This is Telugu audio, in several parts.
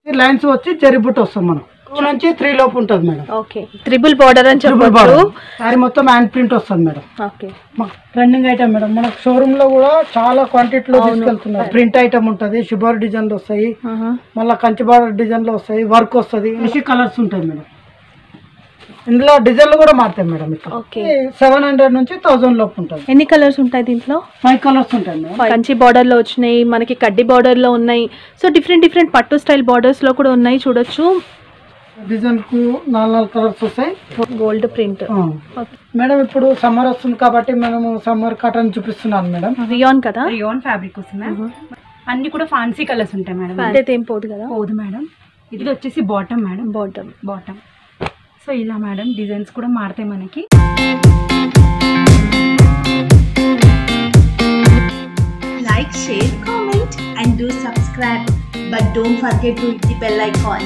లైన్స్ వచ్చి జరిబుట్ వస్తుంది మనం టూ నుంచి త్రీ లోపు ఉంటుంది మేడం ఓకే త్రిబుల్ బార్డర్ అని ట్రిపుల్ చెప్పొచ్చు బార్డర్ సారీ మొత్తం హ్యాండ్ ప్రింట్ వస్తుంది madam okay trending item madam మనకు షోరూమ్ లో కూడా చాలా క్వాంటిటీలో తీసుకెళ్తున్నారు ప్రింట్ ఐటమ్ ఉంటది షుగర్ డిజైన్లు వస్తాయి మళ్ళీ కంచి బార్డర్ డిజైన్లు వస్తాయి వర్క్ వస్తుంది ఇసి కలర్స్ ఉంటాయి మేడం ఇందులో డిజైన్లు కూడా మారుతాయి మేడం ఇక్కడ ఓకే సెవెన్ హండ్రెడ్ నుంచి థౌసండ్ లోపు ఉంటుంది ఎన్ని కలర్స్ ఉంటాయి దీంట్లో ఫైవ్ కలర్స్ ఉంటాయి మేడం కంచి బార్డర్ లో వచ్చినాయి మనకి కడ్డీ బార్డర్ లో ఉన్నాయి సో డిఫరెంట్ డిఫరెంట్ పట్టు స్టైల్ బార్డర్స్ లో కూడా ఉన్నాయి చూడొచ్చు డిజైన్ కు నాలుగు నాలుగు కలర్స్ వస్తాయి గోల్డ్ ప్రింట్ ఆ. మేడం ఇప్పుడు సమ్మర్ వస్తుంది కాబట్టి మనము సమ్మర్ కాటన్ చూపిస్తున్నాను మేడం రియాన్ కదా రియోన్ ఫ్యాబ్రిక్ వస్తుంది మ్యామ్ అన్ని కూడా ఫాన్సీ కలర్స్ ఉంటాయి మేడం అంటే ఏం పోదు కదా పోదు మేడం ఇది వచ్చేసి bottom madam bottom bottom so ఇలా మేడం డిజైన్స్ కూడా మారుతాయి మనకి like, share, comment, and do subscribe. But don't forget to hit the bell icon.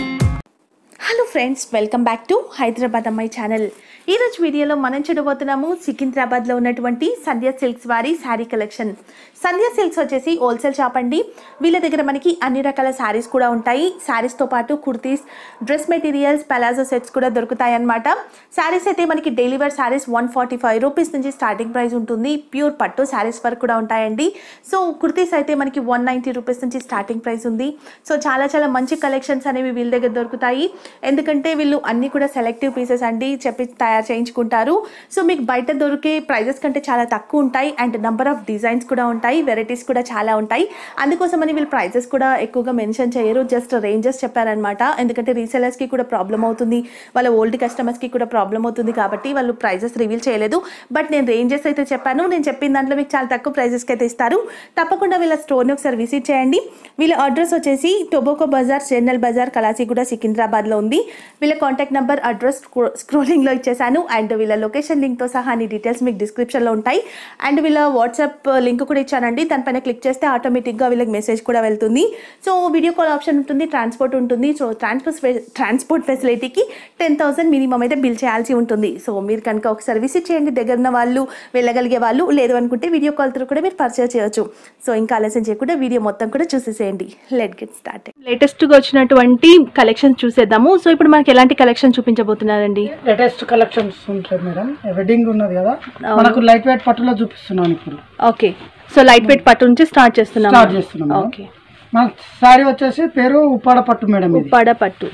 Hello friends welcome back to Hyderabad అమ్మాయి ఛానల్ ఈరోజు వీడియోలో మనం చూడబోతున్నాము సికింద్రాబాద్లో ఉన్నటువంటి సంధ్య సిల్క్స్ వారి శారీ కలెక్షన్ సంధ్య సిల్క్స్ వచ్చేసి హోల్సేల్ షాప్ అండి వీళ్ళ దగ్గర మనకి అన్ని రకాల శారీస్ కూడా ఉంటాయి శారీస్తో పాటు kurtis dress materials palazzo sets కూడా దొరుకుతాయి అన్నమాట శారీస్ అయితే మనకి daily wear sarees one forty five rupees నుంచి స్టార్టింగ్ ప్రైస్ ఉంటుంది ప్యూర్ పట్టు శారీస్ వరకు కూడా ఉంటాయండి సో కుర్తీస్ అయితే మనకి వన్ నైంటీ రూపీస్ నుంచి స్టార్టింగ్ ప్రైస్ ఉంది సో చాలా చాలా మంచి కలెక్షన్స్ అనేవి వీళ్ళ దగ్గర దొరుకుతాయి ఎందుకంటే వీళ్ళు అన్ని కూడా సెలెక్టివ్ పీసెస్ అండి చెప్పి తయారు చేయించుకుంటారు సో మీకు బయట దొరికే ప్రైజెస్ కంటే చాలా తక్కువ ఉంటాయి అండ్ నెంబర్ ఆఫ్ డిజైన్స్ కూడా ఉంటాయి వెరైటీస్ కూడా చాలా ఉంటాయి అందుకోసమని వీళ్ళు ప్రైజెస్ కూడా ఎక్కువగా మెన్షన్ చేయరు జస్ట్ రేంజెస్ చెప్పారనమాట ఎందుకంటే రీసెలర్స్కి కూడా ప్రాబ్లం అవుతుంది వాళ్ళ ఓల్డ్ కస్టమర్స్కి కూడా ప్రాబ్లం అవుతుంది కాబట్టి వాళ్ళు ప్రైజెస్ రివీల్ చేయలేదు బట్ నేను రేంజెస్ అయితే చెప్పాను నేను చెప్పిన దాంట్లో మీకు చాలా తక్కువ ప్రైజెస్కి అయితే ఇస్తారు తప్పకుండా వీళ్ళ స్టోర్ని ఒకసారి విజిట్ చేయండి వీళ్ళ అడ్రస్ వచ్చేసి టొబాకో బజార్ జనరల్ బజార్ కలాసిగూడ సికింద్రాబాద్లో ఉంది వీళ్ళ కాంటాక్ట్ నెంబర్ అడ్రస్ స్క్రోలింగ్లో ఇచ్చేసాను అండ్ వీళ్ళ లొకేషన్ లింక్తో సహా అన్ని డీటెయిల్స్ మీకు డిస్క్రిప్షన్లో ఉంటాయి అండ్ వీళ్ళ వాట్సాప్ లింక్ కూడా ఇచ్చానండి దానిపైన క్లిక్ చేస్తే ఆటోమేటిక్గా వీళ్ళకి మెసేజ్ కూడా వెళ్తుంది సో వీడియో కాల్ ఆప్షన్ ఉంటుంది ట్రాన్స్పోర్ట్ ఉంటుంది సో ట్రాన్స్పోర్ట్ ట్రాన్స్పోర్ట్ ఫెసిలిటీకి టెన్ థౌసండ్ మినిమం అయితే బిల్ చేయాల్సి ఉంటుంది సో మీరు కనుక ఒకసారి విజిట్ చేయండి దగ్గర ఉన్న వాళ్ళు వెళ్ళగలిగే వాళ్ళు లేదు అనుకుంటే వీడియో కాల్ త్రూ కూడా మీరు పర్చేస్ చేయొచ్చు సో ఇంకా ఆలస్యం చేయకుండా వీడియో మొత్తం కూడా చూసేసేయండి లెట్ గెట్ స్టార్ట్ లేటెస్ట్గా వచ్చినటువంటి కలెక్షన్ చూసేద్దాము సో ఇప్పుడు మనకి ఎలాంటి కలెక్షన్ చూపించబోతున్నారండి లేటెస్ట్ కలెక్షన్స్ ఉంటాయి మేడం వెడ్డింగ్ ఉన్నది కదా మనకు లైట్ వెయిట్ పట్టులో చూపిస్తున్నాను ఇప్పుడు ఓకే సో లైట్ వెయిట్ పట్టు నుంచి స్టార్ట్ చేస్తున్నాం స్టార్ట్ చేస్తున్నాం మేడం. ఓకే మన శారీ వచ్చేసి పేరు ఉప్పాడ పట్టు మేడం ఇది ఉప్పాడ పట్టు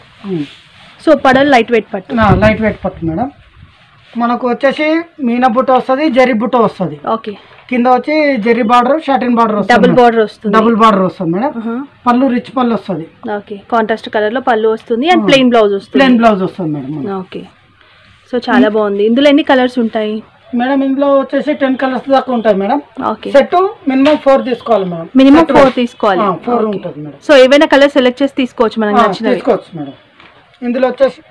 సో ఉప్పాడ లైట్ వెయిట్ పట్టు లైట్ వెయిట్ పట్టు మేడం మనకు వచ్చేసి మీన బుట్ట వస్తుంది జరి బుట్ట వస్తుంది ఓకే కింద వచ్చి జెరీ బార్డర్ షాటిన్ బార్డర్ వస్తుంది డబుల్ బార్డర్ వస్తుంది డబుల్ బార్డర్ వస్తుంది మేడం పళ్ళు రిచ్ పళ్ళు వస్తుంది ఓకే కాంట్రాస్ట్ కలర్ లో పళ్ళు వస్తుంది అండ్ ప్లెయిన్ బ్లౌజ్ వస్తుంది ప్లెయిన్ బ్లౌజ్ వస్తుంది మేడం మనకు. ఓకే సో చాలా బాగుంది ఇందులో ఎన్ని కలర్స్ ఉంటాయి మేడం ఇందులో వచ్చేసి టెన్ కలర్స్ దాకా ఉంటాయి madam okay set minimum four తీసుకోవాలి మేడం మినిమం ఫోర్ తీసుకోవాలి ఫోర్ ఉంటుంది మేడం సో ఏవైనా కలర్ సెలెక్ట్ చేసి తీసుకోవచ్చు మనకు ఆ, నచ్చినవి తీసుకోవచ్చు మేడం ఇందులో వచ్చేసి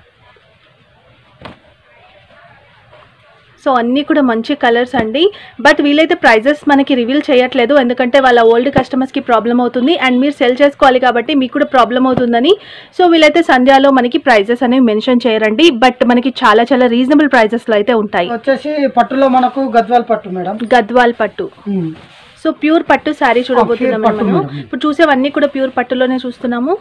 సో అన్నీ కూడా మంచి కలర్స్ అండి బట్ వీలైతే ప్రైజెస్ మనకి రివీల్ చేయట్లేదు ఎందుకంటే వాళ్ళ ఓల్డ్ కస్టమర్స్కి ప్రాబ్లం అవుతుంది అండ్ మీరు సెల్ చేసుకోవాలి కాబట్టి మీకు కూడా ప్రాబ్లం అవుతుందని సో వీలైతే సంధ్యాలో మనకి ప్రైజెస్ అనేవి మెన్షన్ చేయరండి బట్ మనకి చాలా చాలా రీజనబుల్ ప్రైజెస్లో అయితే ఉంటాయి వచ్చేసి పట్టులో మనకు గద్వాల్ పట్టు మేడం గద్వాల్ పట్టు ఉమ్. సో ప్యూర్ పట్టు శారీ చూడబోతున్నాం పట్టు మనము మేడం. ఇప్పుడు చూసేవన్నీ కూడా ప్యూర్ పట్టులోనే చూస్తున్నాము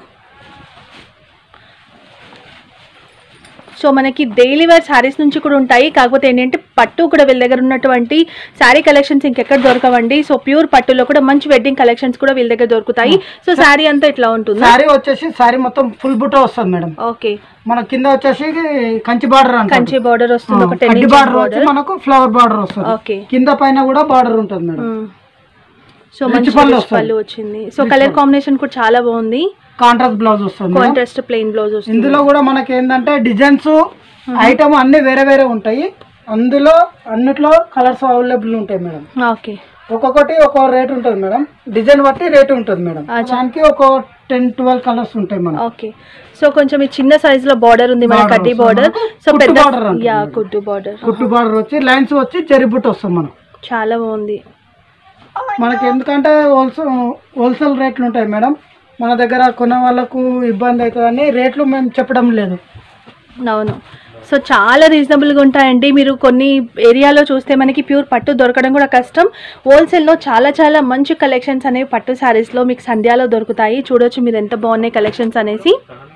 సో మనకి డైలీ వేర్ శారీస్ నుంచి కూడా ఉంటాయి కాకపోతే ఏంటంటే పట్టు కూడా వీళ్ళ దగ్గర ఉన్నటువంటి శారీ కలెక్షన్స్ ఇంకెక్కడ దొరకవండి సో ప్యూర్ పట్టులో కూడా మంచి వెడ్డింగ్ కలెక్షన్స్ కూడా వీళ్ళ దగ్గర దొరుకుతాయి సో శారీ అంతా ఇట్లా ఉంటుంది శారీ వచ్చేసి శారీ మొత్తం ఫుల్ బుట్ట వస్తుంది మేడం ఓకే మన కింద వచ్చేసి కంచి బార్డర్ కంచి బార్డర్ వస్తుంది ఒక టెన్ కడ్డి ఇంచెస్ బార్డర్ వచ్చి బార్డర్ మనకు ఫ్లవర్ బార్డర్ వస్తుంది ఓకే కింద పైన కూడా బార్డర్ ఉంటుంది మేడం సో Rich మంచి పళ్ళు rich వస్తుంది. పళ్ళు వచ్చింది సో కలర్ కాంబినేషన్ కూడా చాలా బాగుంది కాంట్రాస్ట్ బ్లౌజ్ వస్తుంది మేడం. కాంట్రాస్ట్ ప్లెయిన్ బ్లౌజ్ వస్తుంది ఇందులో కూడా మనకి ఏంటంటే డిజైన్స్ ఐటమ్ అన్ని వేరే వేరే ఉంటాయి అందులో అన్నిట్లో కలర్స్ అవైలబుల్ ఉంటాయి మేడం ఓకే ఒక్కొక్కటి ఒక్కో రేట్ ఉంటుంది మేడం డిజైన్ బట్టి రేట్ ఉంటుంది మేడం దానికి ఒక టెన్ ట్వెల్వ్ కలర్స్ ఉంటాయి మేడం ఓకే సో కొంచెం ఈ చిన్న సైజ్ లో బార్డర్ ఉంది మన Border కడ్డీ వస్తుంది. బార్డర్ సో కుట్టు పెద్ద border అంటారు యా మేడం. కుట్టు బార్డర్ కుట్టు బార్డర్ వచ్చి లైన్స్ వచ్చి చెరిబుట్ వస్తుంది మనం చాలా బాగుంది మనకి ఎందుకంటే హోల్సేల్ హోల్సేల్ రేట్లు ఉంటాయి మేడం మన దగ్గర కొనే వాళ్ళకు ఇబ్బంది అవుతుందని రేట్లు మేము చెప్పడం లేదు అవును సో చాలా రీజనబుల్గా ఉంటాయండి మీరు కొన్ని ఏరియాలో చూస్తే మనకి ప్యూర్ పట్టు దొరకడం కూడా కష్టం హోల్సేల్లో చాలా చాలా మంచి కలెక్షన్స్ అనేవి పట్టు శారీస్లో మీకు సంధ్యాలో దొరుకుతాయి చూడొచ్చు మీరు ఎంత బాగున్నాయి కలెక్షన్స్ అనేసి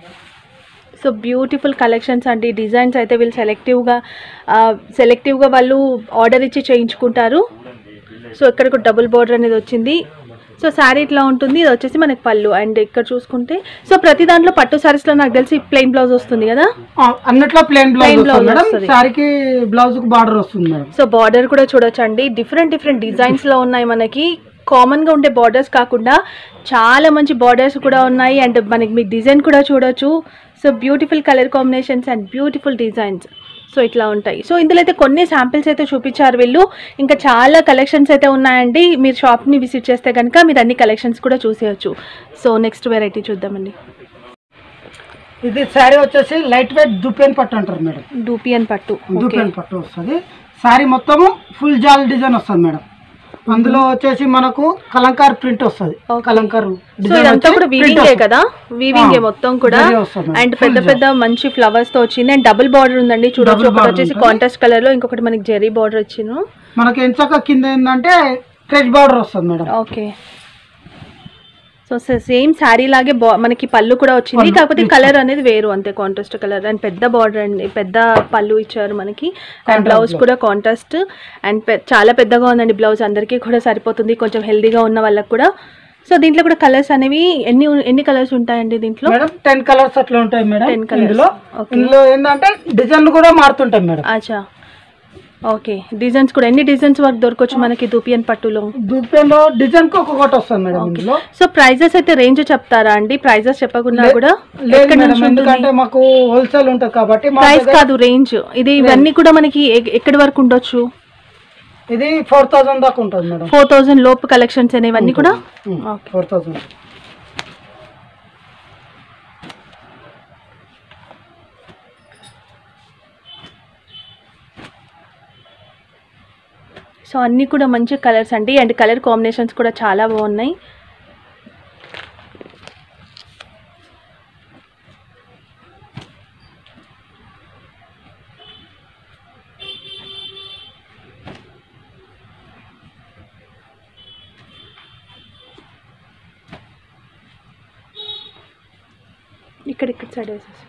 సో బ్యూటిఫుల్ కలెక్షన్స్ అండి డిజైన్స్ అయితే వీళ్ళు సెలెక్టివ్గా సెలెక్టివ్గా వాళ్ళు ఆర్డర్ ఇచ్చి చేయించుకుంటారు సో ఇక్కడ కూడా డబుల్ బార్డర్ అనేది వచ్చింది సో శారీ ఇట్లా ఉంటుంది ఇది వచ్చేసి మనకి పళ్ళు అండ్ ఇక్కడ చూసుకుంటే సో ప్రతి దాంట్లో పట్టు శారీస్లో నాకు తెలిసి ప్లెయిన్ బ్లౌజ్ వస్తుంది కదా ఆ, అన్నిట్లో ప్లేన్ బ్లౌజ్ Plain blouse వస్తుంది మేడం వస్తది. శారీకి బ్లౌజ్ కు బార్డర్ వస్తుంది మేడం సో బార్డర్ కూడా చూడొచ్చండి డిఫరెంట్ డిఫరెంట్ డిజైన్స్ లో ఉన్నాయి మనకి కామన్ గా ఉండే బార్డర్స్ కాకుండా చాలా మంచి బార్డర్స్ కూడా ఉన్నాయి అండ్ మనకి మీకు డిజైన్ కూడా చూడొచ్చు so beautiful colour combinations and beautiful designs so ఇట్లా ఉంటాయి సో ఇందులో అయితే కొన్ని శాంపిల్స్ అయితే చూపించారు వీళ్ళు ఇంకా చాలా కలెక్షన్స్ అయితే ఉన్నాయండి మీరు షాప్ని విజిట్ చేస్తే కనుక మీరు అన్ని కలెక్షన్స్ కూడా చూసేయచ్చు సో నెక్స్ట్ వెరైటీ చూద్దామండి ఇది శారీ వచ్చేసి లైట్ వెయిట్ దుపెన్ పట్టు అంటారు మేడం డూపియన్ పట్టు ఓకే దుపెన్ పట్టు వస్తుంది శారీ మొత్తము ఫుల్ జాల్ డిజైన్ వస్తుంది మేడం అందులో వచ్చేసి మనకు కలంకార్ ప్రింట్ వస్తుంది Okay. కలంకార్ సో ఇదంతా కూడా వీవింగే కదా వీవింగే ఆ, మొత్తం కూడా జరీ వస్తుంది మేడం. అండ్ పెద్ద Full పెద్ద మంచి ఫ్లవర్స్ తో వచ్చింది అండ్ డబుల్ బార్డర్ ఉందండి చూడొచ్చు Double ఒకటి border వచ్చేసి ఉంటుంది. కాంట్రాస్ట్ కలర్ లో ఇంకొకటి మనకి జెరీ బార్డర్ వచ్చింది మనకి ఎంచక కింద ఏంటంటే క్రెజ్ బార్డర్ వస్తుంది madam okay so same saree లాగే బా- మనకి పళ్ళు కూడా వచ్చింది పళ్ళు, కాకపోతే yes. కలర్ అనేది వేరు అంతే కాంట్రాస్ట్ కలర్ అండ్ పెద్ద బార్డర్ అండి పెద్ద పళ్ళు ఇచ్చారు మనకి అండ్ Contrast బ్లౌజ్ blouse. కూడా కాంట్రాస్ట్ అండ్ పె- చాలా పెద్దగా ఉందండి బ్లౌజ్ అందరికీ కూడా సరిపోతుంది కొంచెం హెల్దీగా ఉన్న వాళ్ళకి కూడా సో దీంట్లో కూడా కలర్స్ అనేవి ఎన్ని ఎన్ని కలర్స్ ఉంటాయండి దీంట్లో మేడం టెన్ కలర్స్ అట్లా ఉంటాయి మేడం 10 colours. ఇందులో Okay. ఇందులో ఏంటంటే డిజైన్లు కూడా మారుతుంటాయి మేడం అచ్చా ఓకే డిజైన్స్ కూడా ఎన్ని డిజైన్స్ వరకు దొరకవచ్చు మనకి దూపియన్ పట్టులో దుపెన్లో డిజైన్ కి ఒక్కొక్కటి వస్తుంది మేడం ఇందులో సో ప్రైజెస్ అయితే రేంజ్ చెప్తారా అండి ప్రైజెస్ చెప్పకుండా లే- కూడా లేదు ఎక్కడి మేడం నుంచి ఎందుకంటే ఉంటుంది మాకు హోల్సేల్ ఉంటుంది కాబట్టి మా ప్రైస్ దగ్గర కాదు రేంజ్ ఇది ఇవన్నీ కూడా మనకి ఎ- ఎక్కడి వరకు ఉండొచ్చు ఇది ఫోర్ థౌసండ్ దాకా ఉంటుంది మేడం ఫోర్ థౌసండ్ లోపు కలెక్షన్స్ అనేవి అన్నీ కూడా ఓకే ఫోర్ థౌసండ్ సో అన్నీ కూడా మంచి కలర్స్ అండి అండ్ కలర్ కాంబినేషన్స్ కూడా చాలా బాగున్నాయి ఇక్కడ ఇక్కడ సైడ్ వేసేసి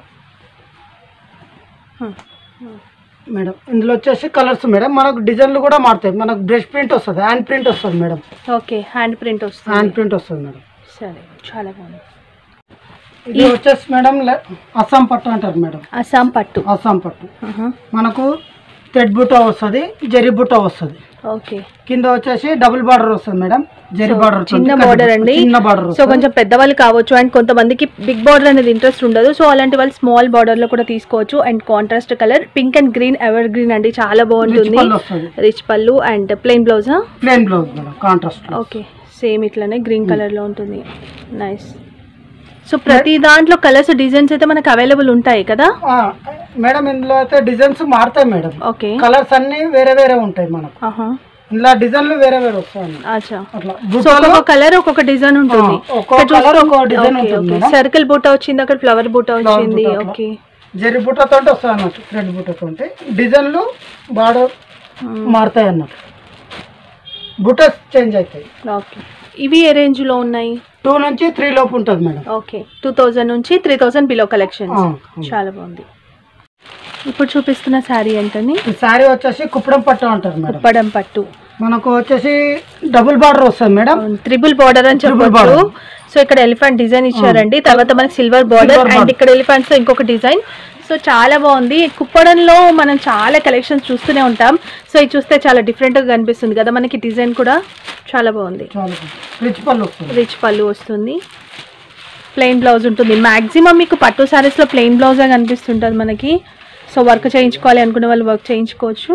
మేడం ఇందులో వచ్చేసి కలర్స్ మేడం మనకు డిజైన్లు కూడా మారుతాయి మనకు బ్రష్ ప్రింట్ వస్తుంది హ్యాండ్ ప్రింట్ వస్తుంది madam okay hand print hand వస్తుంది ప్రింట్ వస్తుంది మేడం సరే చాలా బాగుంది ఇది వచ్చేసి మేడం లే- అస్సాం పట్టు అంటారు మేడం అస్సాం పట్టు అస్సాం పట్టు ఆహా. మనకు తెడ్ బుట్ట వస్తుంది జరి బుట్ట వస్తుంది ఓకే కింద వచ్చేసి డబుల్ బార్డర్ వస్తుంది మేడం జరి బార్డర్ చిన్న బార్డర్ అండి చిన్న బార్డర్ సో కొంచెం పెద్దవాళ్ళు కావచ్చు అండ్ కొంతమందికి బిగ్ బార్డర్ అనేది ఇంట్రెస్ట్ ఉండదు సో అలాంటి వాళ్ళు స్మాల్ బార్డర్ లో కూడా తీసుకోవచ్చు and contrast colour pink and green evergreen అండి చాలా బాగుంటుంది వస్తుంది rich pallu and plain blouse plain blouse madam contrast okay same ఇట్లానే గ్రీన్ కలర్ లో ఉంటుంది నైస్ సో ప్రతి దాంట్లో కలర్స్ డిజైన్స్ అయితే మనకు అవైలబుల్ ఉంటాయి కదా మేడం ఇందులో అయితే డిజైన్స్ మారుతాయి మేడం ఓకే కలర్స్ అన్ని వేరే వేరే ఉంటాయి మనకు ఆహా ఇందులో డిజైన్లు వేరే వేరే వస్తాయి అచ్చా అట్లా సో బుట్టలో ఒక్కొక్క కలర్ ఒక్కొక్క డిజైన్ ఉంటుంది ఆ, ఒక్కొక్క colour ఒక్కొక్క design ఉంటుంది మేడం. సర్కిల్ బూట వచ్చింది అక్కడ ఫ్లవర్ బూట వచ్చింది బూట అట్లా. ఓకే జరి బుట్టతో వస్తాయి అన్నట్టు థ్రెడ్ బుట్టతో డిజైన్లు బార్డర్ మారుతాయి అన్నట్టు బుట్ట చేంజ్ అవుతాయి ఓకే ఇవి ఏ రేంజ్ లో ఉన్నాయి టూ నుంచి త్రీ లోపు ఉంటుంది మేడం ఓకే టూ థౌజండ్ నుంచి త్రీ థౌజండ్ బిలో కలెక్షన్స్ ఆ, చాలా బాగుంది ఇప్పుడు చూపిస్తున్న శారీ ఏంటని ఈ శారీ వచ్చేసి కుప్పడం పట్టు అంటారు మేడం ఉప్పడం పట్టు మనకు వచ్చేసి డబుల్ బార్డర్ వస్తుంది మేడం త్రిబుల్ బార్డర్ అని Triple చెప్పొచ్చు border. సో ఇక్కడ ఎలిఫెంట్ డిజైన్ ఇచ్చారండి తర్వాత మనకి silver border Silver and border. ఇక్కడ ఎలిఫెంట్స్ ఇంకొక డిజైన్ సో చాలా బాగుంది కుప్పడంలో మనం చాలా కలెక్షన్స్ చూస్తూనే ఉంటాం సో ఇది చూస్తే చాలా డిఫరెంట్ గా కనిపిస్తుంది కదా మనకి డిజైన్ కూడా చాలా బాగుంది చాలా రిచ్ పళ్ళు వస్తుంది రిచ్ పళ్ళు వస్తుంది ప్లెయిన్ బ్లౌజ్ ఉంటుంది మాక్సిమం మీకు పట్టు శారీస్లో ప్లెయిన్ బ్లౌజే కనిపిస్తుంటుంది మనకి సో వర్క్ చేయించుకోవాలి అనుకునే వాళ్ళు వర్క్ చేయించుకోవచ్చు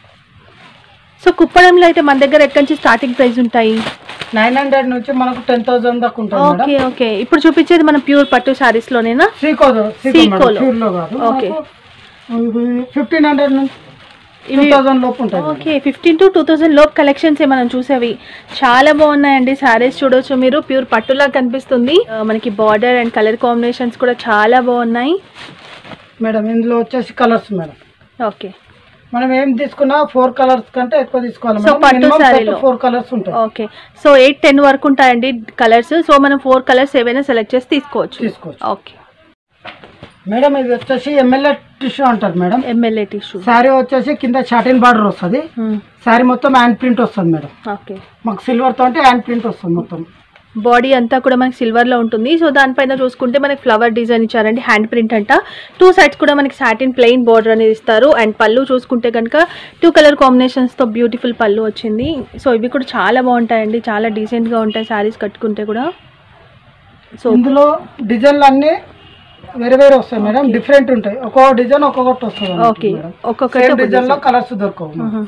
సో కుప్పడంలో అయితే మన దగ్గర ఎక్కడి నుంచి స్టార్టింగ్ ప్రైస్ ఉంటాయి నైన్ హండ్రెడ్ నుంచి మనకు టెన్ థౌసండ్ దాకా ఉంటుంది మేడం ఓకే ఓకే ఇప్పుడు చూపించేది మన ప్యూర్ పట్టు శారీస్ లోనేనా సీకో Seiko సీకో లో. ప్యూర్ లో కాదు Okay. ఫిఫ్టీన్ హండ్రెడ్ నుంచి టూ ఇవి థౌసండ్ లోపు ఉంటుంది madam. Okay fifteen to two thousand లోపు కలెక్షన్స్ మనం చూసేవి చాలా బాగున్నాయండి శారీస్ చూడొచ్చు మీరు ప్యూర్ పట్టులా కనిపిస్తుంది ఆ, మనకి బార్డర్ అండ్ కలర్ కాంబినేషన్స్ కూడా చాలా బాగున్నాయి మేడం ఇందులో వచ్చేసి కలర్స్ మేడం ఓకే మనం ఏం తీసుకున్నా ఫోర్ కలర్స్ కంటే ఎక్కువ తీసుకోవాలి So, పట్టు మేడం saree లో. ఫోర్ కలర్స్ ఉంటాయి ఓకే సో ఎయిట్ టెన్ వరకు ఉంటాయండి కలర్స్ సో మనం ఫోర్ కలర్స్ ఏవైనా సెలెక్ట్ చేసి తీసుకోవచ్చు తీసుకోవచ్చు ఓకే మేడం ఇది వచ్చేసి ఎమ్మెల్యే టిష్యూ అంటారు మేడం ఎంఎల్ఏ టిష్యూ శారీ వచ్చేసి కింద షాటిన్ బార్డర్ వస్తుంది శారీ మొత్తం హ్యాండ్ ప్రింట్ వస్తుంది మేడం ఓకే మాకు సిల్వర్ తో అంటే హ్యాండ్ ప్రింట్ వస్తుంది మొత్తం బాడీ అంతా కూడా మనకి సిల్వర్లో ఉంటుంది సో దానిపైన చూసుకుంటే మనకి ఫ్లవర్ డిజైన్ ఇచ్చారండి హ్యాండ్ ప్రింట్ అంట టూ సైడ్స్ కూడా మనకి సాటిన్ ప్లెయిన్ బార్డర్ అనేది ఇస్తారు అండ్ పళ్ళు చూసుకుంటే కనుక టూ కలర్ కాంబినేషన్స్తో బ్యూటిఫుల్ పళ్ళు వచ్చింది సో ఇవి కూడా చాలా బాగుంటాయండి చాలా డీసెంట్గా ఉంటాయి శారీస్ కట్టుకుంటే కూడా సో ఇందులో డిజైన్లు అన్ని వేరే వేరే వస్తాయి మేడం డిఫరెంట్ ఉంటాయి ఒక్కొక్క డిజైన్ ఒక్కొక్కటి వస్తుంది ఓకే ఒక్కొక్కటి ఒక డిజైన్ లో design. కలర్స్ దొరకవు మ్మ్.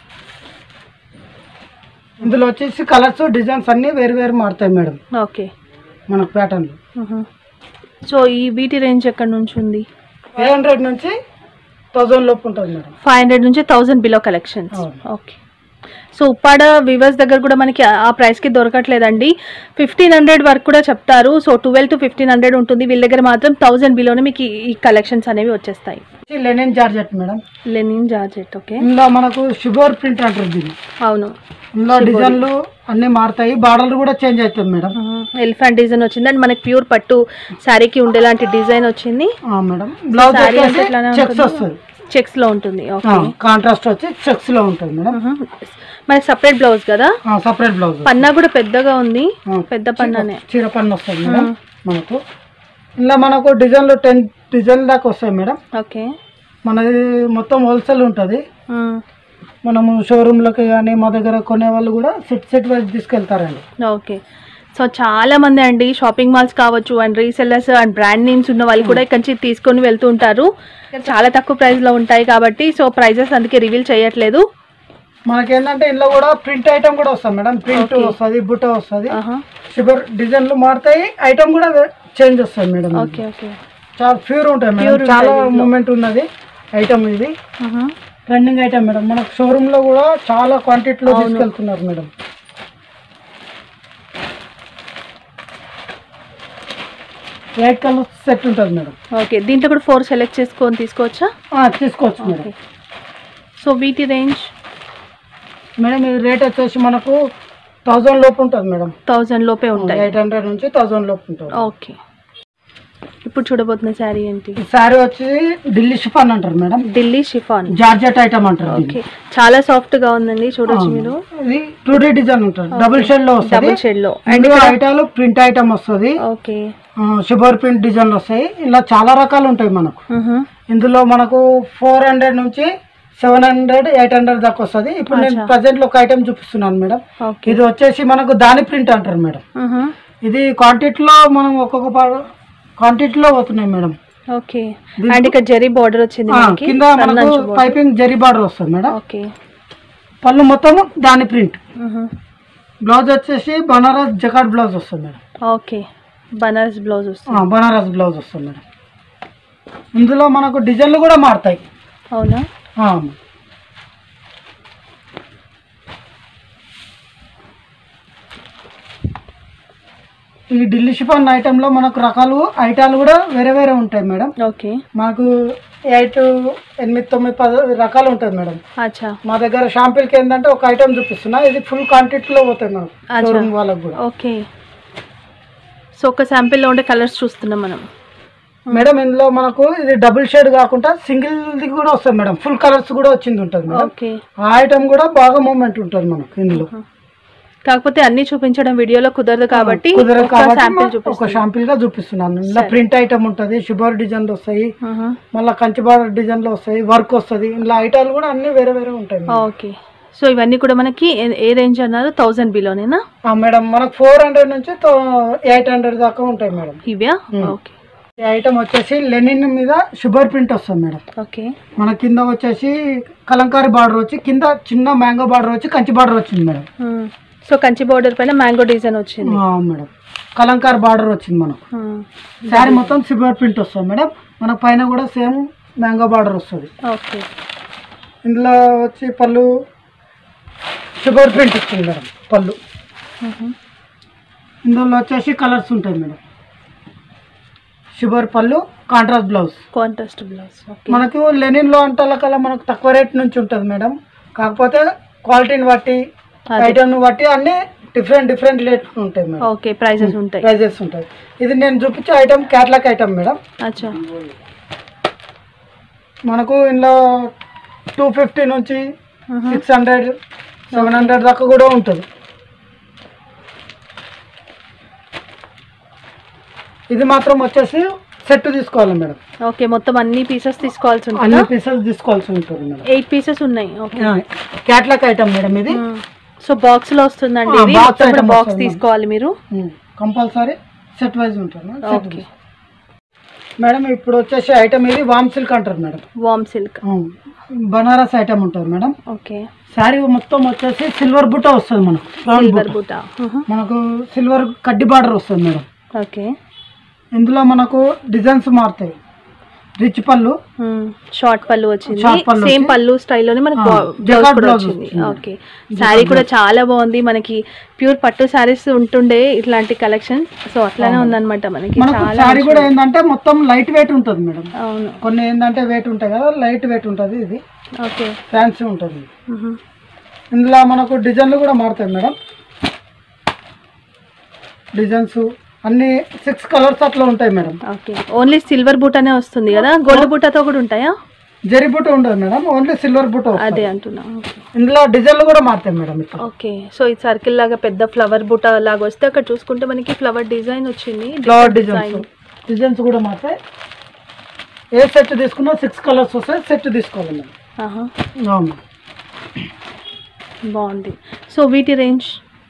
ఇందులో వచ్చేసి కలర్స్ డిజైన్స్ అన్ని వేరు వేరు మారుతాయి మేడం ఓకే మనకు ప్యాటర్న్ మ్మ్. సో ఈ వీటి రేంజ్ ఎక్కడి నుంచి ఉంది ఫైవ్ హండ్రెడ్ నుంచి థౌజండ్ లోపు ఉంటుంది మేడం ఫైవ్ హండ్రెడ్ నుంచి థౌజండ్ బిలో కలెక్షన్స్ అవును. ఓకే సో ఉప్పాడ వివర్స్ దగ్గర కూడా మనకి ఆ- ఆ ప్రైస్కి దొరకట్లేదండి ఫిఫ్టీన్ హండ్రెడ్ వరకు కూడా చెప్తారు so twelve to fifteen hundred ఉంటుంది వీళ్ళ దగ్గర మాత్రం థౌజండ్ బిలోనే మీకు ఈ- ఈ కలెక్షన్స్ అనేవి వచ్చేస్తాయి linen georgette madam linen georgette okay ఇందులో మనకు షుగర్ ప్రింట్ అంటారు దీన్ని అవును ఇందులో డిజైన్లు అన్ని మారుతాయి బార్డర్లు కూడా చేంజ్ అవుతాయి మేడం ఎలిఫెంట్ డిజైన్ వచ్చింది అండ్ మనకి ప్యూర్ పట్టు శారీకి ఉండేలాంటి డిజైన్ వచ్చింది ఆ, మేడం బ్లౌజ్ శారీ అంటే వచ్చేసి ఎట్లానే చెక్స్ ఉంటుంది? వస్తుంది చెక్స్ లో ఉంటుంది ఓకే కాంట్రాస్ట్ వచ్చి చెక్స్ లో ఉంటుంది మేడం మనకి సపరేట్ బ్లౌజ్ కదా సపరేట్ బ్లౌజ్ పన్నా కూడా పెద్దగా ఉంది ఆ, పెద్ద పన్నానే చీర పన్ను వస్తుంది మేడం ఆ. మనకు ఇలా మనకు డిజైన్లు టెన్ డిజైన్ దాకా వస్తాయి మేడం ఓకే మనది మొత్తం హోల్సేల్ ఉంటుంది మనము షోరూమ్లకి కానీ మా దగ్గర కొనే వాళ్ళు కూడా సెట్ సెట్ వైజ్ తీసుకెళ్తారండి ఓకే సో చాలా మంది అండి షాపింగ్ మాల్స్ కావచ్చు and resellers and brand names ఉన్న వాళ్ళు కూడా ఇక్కడి నుంచి తీసుకొని వెళ్తూ ఉంటారు చాలా తక్కువ ప్రైస్ లో ఉంటాయి కాబట్టి సో ప్రైజెస్ అందుకే రివీల్ చేయట్లేదు మనకేంటంటే ఇందులో కూడా ప్రింట్ ఐటమ్ కూడా వస్తుంది మేడం ప్రింట్ Okay. వస్తుంది బుట్ట వస్తుంది ఆహా. షుగర్ డిజైన్లు మారుతాయి ఐటమ్ కూడా చేంజ్ వస్తుంది మేడం ఓకే ఓకే చాలా ప్యూర్ ఉంటాయి మేడం Pure చాలా ఉంటాయి దీంట్లో. మూమెంట్ ఉన్నది ఐటమ్ ఇది ఆహా. రన్నింగ్ ఐటమ్ మేడం మనకు షోరూమ్ లో కూడా చాలా క్వాంటిటీలో అవును. తీసుకెళ్తున్నారు మేడం వైట్ కలర్ సెట్ ఉంటుంది మేడం ఓకే దీంట్లో కూడా ఫోర్ సెలెక్ట్ చేసుకొని తీసుకోవచ్చా ఆ, తీసుకోవచ్చు మేడం ఓకే సో వీటి రేంజ్ మేడం ఈ రేట్ వచ్చేసి మనకు థౌజండ్ లోపు ఉంటుంది మేడం థౌజండ్ లోపే ఉంటాయి ఎయిట్ హండ్రెడ్ నుంచి థౌజండ్ లోపు ఉంటుంది ఓకే ఇప్పుడు చూడబోతున్న శారీ ఏంటి ఈ శారీ వచ్చి ఢిల్లీ షిఫాన్ అంటారు madam Delhi chiffon georgette item అంటారు దీన్ని. ఓకే చాలా సాఫ్ట్ గా ఉందండి చూడొచ్చు మీరు ఇది టూ డీ డిజైన్ ఉంటుంది డబుల్ షేడ్ లో వస్తుంది డబుల్ షేడ్ లో అండ్ ఇందులో ఐటాలు ప్రింట్ ఐటమ్ వస్తుంది ఓకే షుగర్ ప్రింట్ డిజైన్లు వస్తాయి ఇలా చాలా రకాలు ఉంటాయి మనకు ఇందులో మనకు ఫోర్ హండ్రెడ్ నుంచి సెవెన్ హండ్రెడ్ ఎయిట్ హండ్రెడ్ దాకా వస్తుంది ఇప్పుడు నేను అచ్చా. ప్రజెంట్ లో ఒక ఐటమ్ చూపిస్తున్నాను మేడం ఓకే ఇది వచ్చేసి మనకు దాని ప్రింట్ అంటారు మేడం ఇది క్వాంటిటీలో మనం ఒక్కొక్క క్వాంటిటీలో పోతున్నాయి మేడం ఓకే దీంట్లో- అండ్ ఇక్కడ జెరీ బార్డర్ వచ్చింది ఆ, మనకి కింద సన్న మనకు అంచు border. పైపింగ్ జరీ బార్డర్ వస్తుంది మేడం ఓకే పళ్ళు మొత్తం దాని ప్రింట్ బ్లౌజ్ వచ్చేసి బనారస్ జకాట్ బ్లౌజ్ వస్తుంది మేడం ఓకే బనారస్ బ్లౌజ్ ఆ, వస్తుంది బనారస్ బ్లౌజ్ వస్తుంది మేడం ఇందులో మనకు డిజైన్లు కూడా మారుతాయి అవునా ఆ. ఈ ఢిల్లీ షిఫాన్ ఐటెంలో మనకు రకాలు ఐటాలు కూడా వేరే వేరే ఉంటాయి మేడం ఓకే మాకు ఎయిట్ ఎనిమిది తొమ్మిది పది రకాలు ఉంటాయి మేడం అచ్చా మా దగ్గర షాంపిల్కి ఏంటంటే ఒక ఐటమ్ చూపిస్తున్నా ఇది ఫుల్ క్వాంటిటీలో పోతాయి మనకు అచ్చా. షోరూమ్ వాళ్ళకి కూడా ఓకే సో ఒక శాంపిల్లో ఉండే కలర్స్ చూస్తున్నాం మనం మేడం ఇందులో మనకు ఇది డబుల్ షేడ్ కాకుండా సింగిల్ ది కూడా వస్తుంది మేడం ఫుల్ కలర్స్ కూడా వచ్చింది ఉంటుంది మేడం ఓకే ఆ ఐటమ్ కూడా బాగా మూమెంట్ ఉంటుంది మనకు ఇందులో కాకపోతే అన్ని చూపించడం వీడియోలో కుదరదు కాబట్టి కుదరదు ఒక కాబట్టి శాంపిల్ మా- ఒక చూపిస్తాం షాంపిల్ గా చూపిస్తున్నాను ఇలా ప్రింట్ ఐటమ్ ఉంటుంది షుగర్ డిజైన్లు వస్తాయి మళ్ళీ కంచి బార్డర్ డిజైన్లు వస్తాయి వర్క్ వస్తుంది ఇలా ఐటాలు కూడా అన్ని వేరే వేరే ఉంటాయి మేడం. ఓకే సో ఇవన్నీ కూడా మనకి ఏ- ఏ రేంజ్ అన్నారు థౌజండ్ బిలోనేనా ఆ మేడం మనకు ఫోర్ హండ్రెడ్ నుంచి ఎయిట్ హండ్రెడ్ దాకా ఉంటాయి మేడం ఇవ్యా Hmm. ఓకే ఈ ఐటమ్ వచ్చేసి లెనిన్ మీద షుగర్ ప్రింట్ వస్తుంది మేడం ఓకే మన కింద వచ్చేసి కలంకారీ బార్డర్ వచ్చి కింద చిన్న మ్యాంగో బార్డర్ వచ్చి కంచి బార్డర్ వచ్చింది మేడం సో కంచి బోర్డర్ పైన మ్యాంగో డిజైన్ వచ్చింది ఆ, మేడం కలంకారీ బార్డర్ వచ్చింది మనకు Hmm. శారీ మొత్తం సిల్వర్ ప్రింట్ వస్తుంది మేడం మన పైన కూడా సేమ్ మ్యాంగో బార్డర్ వస్తుంది ఓకే ఇందులో వచ్చి పళ్ళు షుగర్ ప్రింట్ వచ్చింది మేడం పళ్ళు Mhm. ఇందులో వచ్చేసి కలర్స్ ఉంటాయి madam sugar pallu contrast blouse contrast blouse okay మనకు లెనిన్ లో అంటాల కల్లా మనకు తక్కువ రేట్ నుంచి ఉంటుంది మేడం కాకపోతే క్వాలిటీని బట్టి అదే. ఐటమ్ బట్టి అన్ని డిఫరెంట్ డిఫరెంట్ రేట్ ఉంటాయి మేడం ఓకే ప్రైజెస్ ఉంటాయి ప్రైజెస్ ఉంటాయి ఇది నేను చూపించే ఐటమ్ క్యాట్లాక్ ఐటమ్ మేడం అచ్చా మనకు ఇందులో టూ ఫిఫ్టీ నుంచి సిక్స్ హండ్రెడ్ సెవెన్ హండ్రెడ్ దాకా కూడా ఉంటుంది ఇది మాత్రం వచ్చేసి సెట్ తీసుకోవాలి మేడం ఓకే మొత్తం అన్ని పీసెస్ తీసుకోవాల్సి అన్ని ఉంటుందా పీసెస్ తీసుకోవాల్సి ఉంటుంది మేడం ఎయిట్ పీసెస్ ఉన్నాయి ఓకే క్యాట్లాక్ ఐటమ్ మేడం ఇది సో బాక్స్ లో వస్తుందండి ఆ, ఇది box మొత్తం item బాక్స్ వస్తుంది. తీసుకోవాలి మీరు కంపల్సరీ సెట్ వైజ్ ఉంటుంది మేడం. Set ఓకే తీసుకో- మేడం ఇప్పుడు వచ్చేసి ఐటమ్ ఇది వామ్ సిల్క్ అంటారు మేడం వామ్ సిల్క్ బనారస్ ఐటమ్ ఉంటుంది మేడం ఓకే శారీ మొత్తం వచ్చేసి సిల్వర్ బుట్ట వస్తుంది మనకు రౌండ్ సిల్వర్ బుట్ట బూటా మనకు సిల్వర్ కడ్డి బార్డర్ వస్తుంది మేడం ఓకే ఇందులో మనకు డిజైన్స్ మారుతాయి రిచ్ పళ్ళు షార్ట్ పళ్ళు వచ్చింది Short పళ్ళు సేమ్ వచ్చి- పళ్ళు స్టైల్లోనే మనకి ఆ, బ్లౌజ్ జకార్డ్ కూడా బ్లౌజ్ వచ్చింది వచ్చింది. ఓకే శారీ కూడా చాలా బాగుంది మనకి ప్యూర్ పట్టు శారీస్ ఉంటుండే ఇట్లాంటి కలెక్షన్ సో అట్లానే ఉందన్నమాట మనకి మనకు చాలా శారీ కూడా మంచిగా- ఏంటంటే మొత్తం లైట్ వెయిట్ ఉంటుంది మేడం అవును కొన్ని ఏంటంటే వెయిట్ ఉంటాయి కదా లైట్ వెయిట్ ఉంటుంది ఇది ఓకే ఫ్యాన్సీ ఉంటుంది మ్హూ. ఇందులో మనకు డిజైన్లు కూడా మారుతాయి మేడం డిజైన్స్ అన్ని సిక్స్ కలర్స్ అట్లా ఉంటాయి మేడం ఓకే ఓన్లీ సిల్వర్ బూటానే వస్తుంది కదా గోల్డ్ బూటాతో కూడా ఉంటాయా జరి బుట్ట ఉండదు మేడం ఓన్లీ సిల్వర్ బుట్ట వస్తుంది. అదే అంటున్నా ఓకే. ఇందులో డిజైన్లు కూడా మారుతాయి మేడం ఇక్కడ ఓకే సో ఈ సర్కిల్ లాగా పెద్ద ఫ్లవర్ బుట్ట లాగా వస్తే అక్కడ చూసుకుంటే మనకి ఫ్లవర్ డిజైన్ వచ్చింది ఫ్లవర్ Different డిజైన్స్ డిజైన్స్ కూడా మారుతాయి ఏ సెట్ తీసుకున్నా సిక్స్ కలర్స్ వస్తాయి సెట్ తీసుకోవాలి మేడం ఆహా, అవును బాగుంది సో వీటి రేంజ్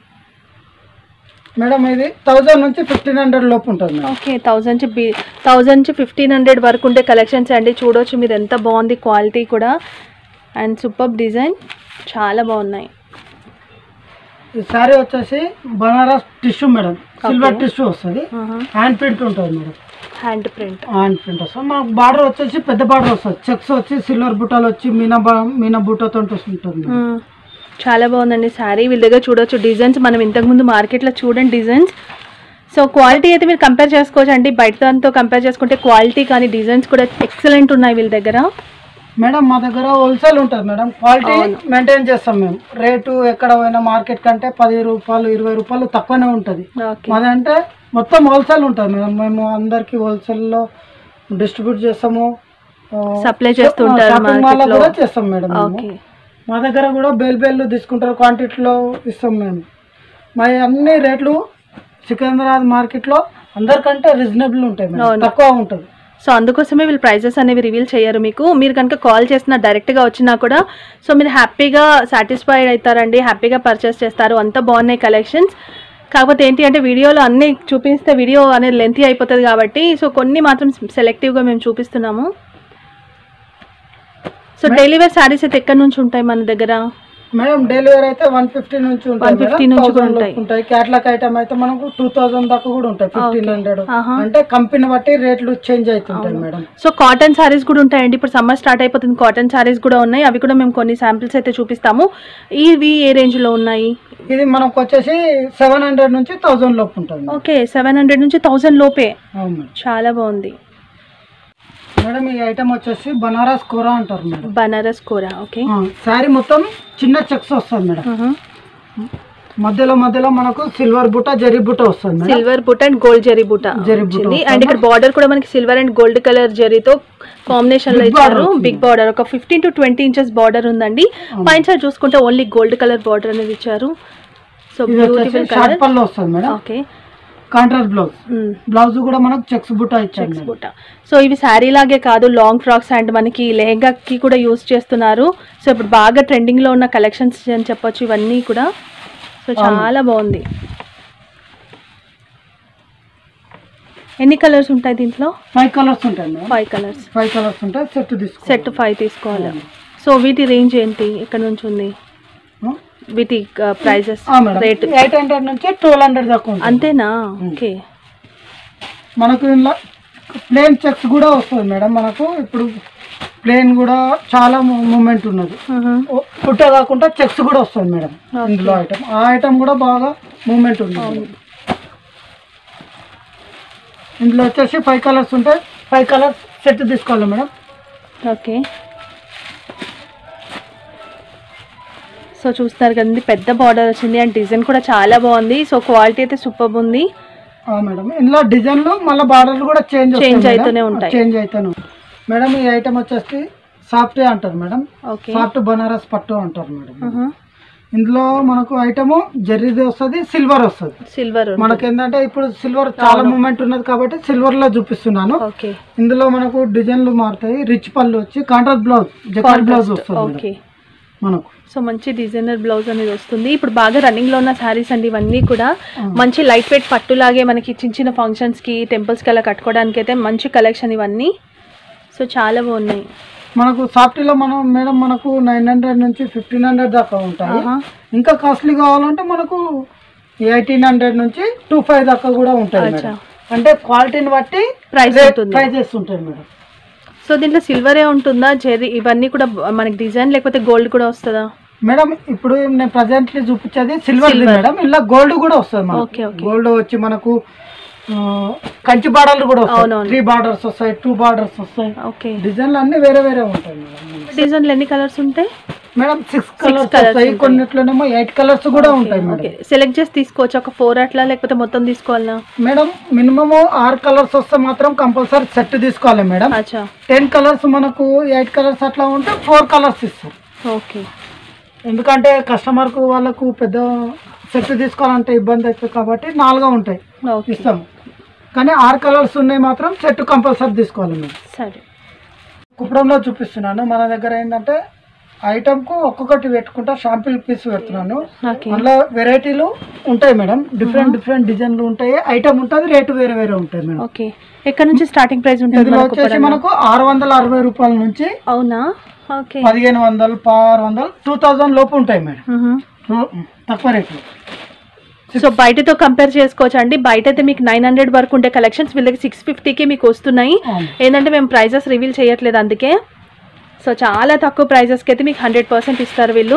మేడం ఇది థౌజండ్ నుంచి ఫిఫ్టీన్ హండ్రెడ్ లోపు ఉంటుంది మేడం ఓకే థౌజండ్ నుంచి బి థౌజండ్ నుంచి ఫిఫ్టీన్ హండ్రెడ్ వరకు ఉండే కలెక్షన్స్ అండి చూడొచ్చు మీరు ఎంత బాగుంది క్వాలిటీ కూడా అండ్ సూపర్ డిజైన్ చాలా బాగున్నాయి ఈ శారీ వచ్చేసి Banaras tissue madam silver tissue వస్తుంది హ్యాండ్ ప్రింట్ ఉంటుంది madam hand print hand print వస్తుంది మనకు బార్డర్ వచ్చేసి పెద్ద బార్డర్ వస్తుంది చెక్స్ వచ్చి సిల్వర్ బుట్టాలు వచ్చి మీనా బా- మీనా బుట్టతో ఉంటుంది మేడం. చాలా బాగుందండి శారీ వీళ్ళ దగ్గర చూడొచ్చు డిజైన్స్ మనం ఇంతకుముందు మార్కెట్లో చూడండి డిజైన్స్ సో క్వాలిటీ అయితే మీరు కంపేర్ చేసుకోవచ్చు అండి బయట దాంతో కంపేర్ చేసుకుంటే క్వాలిటీ కానీ డిజైన్స్ కూడా ఎక్సలెంట్ ఉన్నాయి వీళ్ళ దగ్గర మేడం మా దగ్గర హోల్సేల్ ఉంటుంది మేడం క్వాలిటీ మెయింటైన్ చేస్తాం మేము రేటు ఎక్కడ పోయినా మార్కెట్ కంటే పది రూపాయలు ఇరవై రూపాయలు తక్కువనే ఉంటుంది ఓకే మాదంటే మొత్తం హోల్సేల్ ఉంటుంది మేడం మేము అందరికి హోల్సేల్లో డిస్ట్రిబ్యూట్ చేస్తాము Supply చేస్తుంటారు షాపింగ్ మాల్ market లో. కూడా చేస్తాం మేడం మేము. ఓకే మా దగ్గర కూడా బేల్ బేల్ తీసుకుంటారు క్వాంటిటీలో ఇస్తాం మేము మా అన్ని రేట్లు సికింద్రాబాద్ మార్కెట్లో అందరికంటే రీజనబుల్ ఉంటాయి మేడం అవును. తక్కువ ఉంటుంది సో అందుకోసమే వీళ్ళు ప్రైజెస్ అనేవి రివీల్ చేయరు మీకు మీరు కనుక కాల్ చేసినా డైరెక్ట్గా వచ్చినా కూడా సో మీరు హ్యాపీగా సాటిస్ఫైడ్ అవుతారండి హ్యాపీగా పర్చేస్ చేస్తారు అంత బాగున్నాయి కలెక్షన్స్ కాకపోతే ఏంటి అంటే వీడియోలో అన్నీ చూపిస్తే వీడియో అనేది లెంతీ అయిపోతుంది కాబట్టి సో కొన్ని మాత్రం సెలెక్టివ్గా మేము చూపిస్తున్నాము సో డైలీ వేర్ శారీస్ అయితే ఎక్కడి నుంచి ఉంటాయి మన దగ్గర మేడం డెలివరీ అయితే వన్ ఫిఫ్టీ నుంచి ఉంటాయి 150 నుంచి కూడా 1000 ఉంటాయి. లోపు ఉంటాయి క్యాట్లాక్ ఐటమ్ అయితే మనకు టూ థౌసండ్ దాకా కూడా ఉంటాయి ఫిఫ్టీన్ హండ్రెడ్ ఆహా. అంటే కంపెనీ బట్టి రేట్లు చేంజ్ అవుతుంటాయి మేడం సో కాటన్ శారీస్ కూడా ఉంటాయండి ఇప్పుడు సమ్మర్ స్టార్ట్ అయిపోతుంది కాటన్ శారీస్ కూడా ఉన్నాయి అవి కూడా మేము కొన్ని శాంపిల్స్ అయితే చూపిస్తాము ఇవి ఏ రేంజ్లో ఉన్నాయి ఇది మనకు వచ్చేసి సెవెన్ హండ్రెడ్ నుంచి థౌసండ్ లోపు ఉంటుంది మేడం. ఓకే సెవెన్ హండ్రెడ్ నుంచి థౌజండ్ లోపే అవును మేడం చాలా బాగుంది మేడం ఈ ఐటమ్ వచ్చేసి బనారస్ కూర అంటారు మేడం బనారస్ కూర ఓకే శారీ మొత్తం చిన్న చెక్స్ వస్తుంది మేడం మధ్యలో మధ్యలో మనకు సిల్వర్ బుట్ట జరీ బుట్ట వస్తుంది మేడం సిల్వర్ బుట్ట అండ్ గోల్డ్ జరీ బుట్ట జరీ బుట్ట వచ్చింది అండ్ ఇక్కడ బార్డర్ కూడా మనకి సిల్వర్ అండ్ గోల్డ్ కలర్ జరీతో కాంబినేషన్ లో Big border ఇచ్చారు వచ్చింది. బిగ్ బార్డర్ ఒక fifteen to twenty inches border ఉందండి పైన సైడ్ చూసుకుంటే ఓన్లీ గోల్డ్ కలర్ బార్డర్ అనేది ఇచ్చారు సో ఇది వచ్చేసి బ్యూటిఫుల్ షార్ట్ కలర్ పళ్ళు వస్తుంది madam okay contrast blouse blouse కూడా మనకు చెక్స్ బుట్ట ఇచ్చారు చెక్స్ మేడం. బుట్ట సో ఇవి శారీ లాగే కాదు లాంగ్ ఫ్రాక్స్ అండ్ మనకి లెహంగాకి కూడా యూస్ చేస్తున్నారు సో ఇప్పుడు బాగా ట్రెండింగ్ లో ఉన్న కలెక్షన్స్ అని చెప్పొచ్చు ఇవన్నీ కూడా సో చాలా బాగుంది ఎన్ని కలర్స్ ఉంటాయి దీంట్లో ఫైవ్ కలర్స్ ఉంటాయి madam five colours five colours ఉంటాయి సెట్ తీసుకో సెట్ ఫైవ్ తీసుకోవాలి సో వీటి రేంజ్ ఏంటి ఎక్కడ నుంచి ఉంది వీటి prices madam rate eight hundred నుంచి ట్వెల్వ్ హండ్రెడ్ దాకా ఉంటుంది అంతేనా ఓకే మనకు ఇందులో ప్లేన్ చెక్స్ కూడా వస్తుంది మేడం మనకు ఇప్పుడు ప్లేన్ కూడా చాలా మూమెంట్ ఉన్నది ఓ- పుట్ట కాకుండా చెక్స్ కూడా వస్తుంది మేడం ఇందులో ఐటమ్ ఆ ఐటమ్ కూడా బాగా మూమెంట్ ఉంది మేడం. ఇందులో వచ్చేసి ఫైవ్ కలర్స్ ఉంటాయి ఫైవ్ కలర్స్ సెట్ తీసుకోవాలి మేడం ఓకే సో చూస్తున్నారు కదండి పెద్ద బార్డర్ వచ్చింది అండ్ డిజైన్ కూడా చాలా బాగుంది సో క్వాలిటీ అయితే సూపర్ ఉంది ఆ మేడం ఇందులో డిజైన్లు మళ్ళీ బార్డర్లు కూడా చేంజ్ Change అవుతూనే ఉంటాయి. చేంజ్ అవుతూనే ఉంటాయి. మేడం ఈ ఐటమ్ వచ్చేసి సాఫ్ట్ అంటారు మేడం ఓకే సాఫ్ట్ బనారస్ పట్టు అంటారు మేడం ఇందులో మనకు ఐటమ్ జర్రీది వస్తుంది సిల్వర్ వస్తుంది సిల్వర్ మనకి ఏంటంటే ఇప్పుడు సిల్వర్ చాలా మూమెంట్ ఉన్నది కాబట్టి సిల్వర్ లో చూపిస్తున్నాను ఓకే ఇందులో మనకు డిజైన్లు మారుతాయి రిచ్ పళ్ళు వచ్చి కాంట్రాస్ట్ బ్లౌజ్ జకాట్ బ్లౌజ్ వస్తుంది మేడం ఓకే మనకు సో మంచి డిజైనర్ బ్లౌజ్ అనేది వస్తుంది ఇప్పుడు బాగా రన్నింగ్ లో ఉన్న శారీస్ అండి ఇవన్నీ కూడా మంచి లైట్ వెయిట్ పట్టులాగే మనకి చిన్న చిన్న ఫంక్షన్స్ కి టెంపుల్స్ కి అలా కట్టుకోవడానికి అయితే మంచి కలెక్షన్ ఇవన్నీ సో చాలా బాగున్నాయి మనకు సాఫ్టీలో మనం మేడం మనకు నైన్ హండ్రెడ్ నుంచి ఫిఫ్టీన్ హండ్రెడ్ దాకా ఉంటాయి ఆహా. ఇంకా కాస్ట్లీ కావాలంటే మనకు ఎయిటీన్ హండ్రెడ్ నుంచి టూ ఫైవ్ దాకా కూడా ఉంటాయి అచ్చా. మేడం అంటే క్వాలిటీని బట్టి ప్రైస్ ఉంటుంది ప్రైజెస్ ఉంటాయి మేడం సో దీంట్లో సిల్వరే ఉంటుందా జెరీ ఇవన్నీ కూడా బ- మనకి డిజైన్ లేకపోతే గోల్డ్ కూడా వస్తుందా మేడం ఇప్పుడు నేను ప్రజెంట్లీ చూపించేది సిల్వర్ మేడం ఇలా గోల్డ్ కూడా వస్తుంది ఓకే, మనకు ఓకే. గోల్డ్ వచ్చి మనకు ఆ, కంచి బార్డర్లు కూడా వస్తాయి అవునవును. త్రీ బార్డర్స్ వస్తాయి టూ బార్డర్స్ వస్తాయి ఓకే డిజైన్లు అన్ని వేరే వేరే ఉంటాయి మేడం డిజైన్లు ఎన్ని కలర్స్ ఉంటాయి మేడం సిక్స్ కలర్స్ colours వస్తాయి ఉంటాయి. కొన్నిట్లోనేమో ఎయిట్ కలర్స్ కూడా ఉంటాయి మేడం ఓకే సెలెక్ట్ చేసి తీసుకోవచ్చు ఒక ఫోర్ అట్లా లేకపోతే మొత్తం తీసుకోవాలా మేడం మినిమమ్ ఆరు కలర్స్ వస్తే మాత్రం కంపల్సరీ సెట్ తీసుకోవాలి మేడం అచ్చా టెన్ కలర్స్ మనకు ఎయిట్ కలర్స్ అట్లా ఉంటే ఫోర్ కలర్స్ ఇస్తాం ఓకే ఎందుకంటే కస్టమర్కు వాళ్ళకు పెద్ద సెట్ తీసుకోవాలంటే ఇబ్బంది అవుతుంది కాబట్టి నాలుగు ఉంటాయి ఓకే ఇస్తాం కానీ ఆరు కలర్స్ ఉన్నాయి మాత్రం సెట్ కంపల్సరీ తీసుకోవాలి మేము సరే కుప్పడంలో చూపిస్తున్నాను మన దగ్గర ఏంటంటే ఐటమ్కు ఒక్కొక్కటి పెట్టుకుంటా షాంపిల్ పీస్ పెడుతున్నాను ఓకే అందులో వెరైటీలు ఉంటాయి మేడం డిఫరెంట్ డిఫరెంట్ డిజైన్లు ఉంటాయి ఐటమ్ ఉంటుంది రేటు వేరే వేరే ఉంటాయి మేడం ఓకే ఎక్కడ నుంచి స్టార్టింగ్ ప్రైస్ ఉంటుంది ఇందులో మనకు వచ్చేసి పరంగా? మనకు ఆరు వందల అరవై రూపాయల నుంచి అవునా ఓకే పదిహేను వందలు ఆరు వందలు టూ థౌజండ్ లోపు ఉంటాయి మేడం రూ- తక్కువ రేట్లు సో బయటతో కంపేర్ చేసుకోవచ్చు అండి బయట అయితే మీకు నైన్ హండ్రెడ్ వరకు ఉండే కలెక్షన్స్ వీళ్ళకి సిక్స్ ఫిఫ్టీకి మీకు వస్తున్నాయి అవును. ఏంటంటే మేము ప్రైజెస్ రివీల్ చేయట్లేదు అందుకే సో చాలా తక్కువ ప్రైజెస్కి అయితే మీకు హండ్రెడ్ పర్సెంట్ ఇస్తారు వీళ్ళు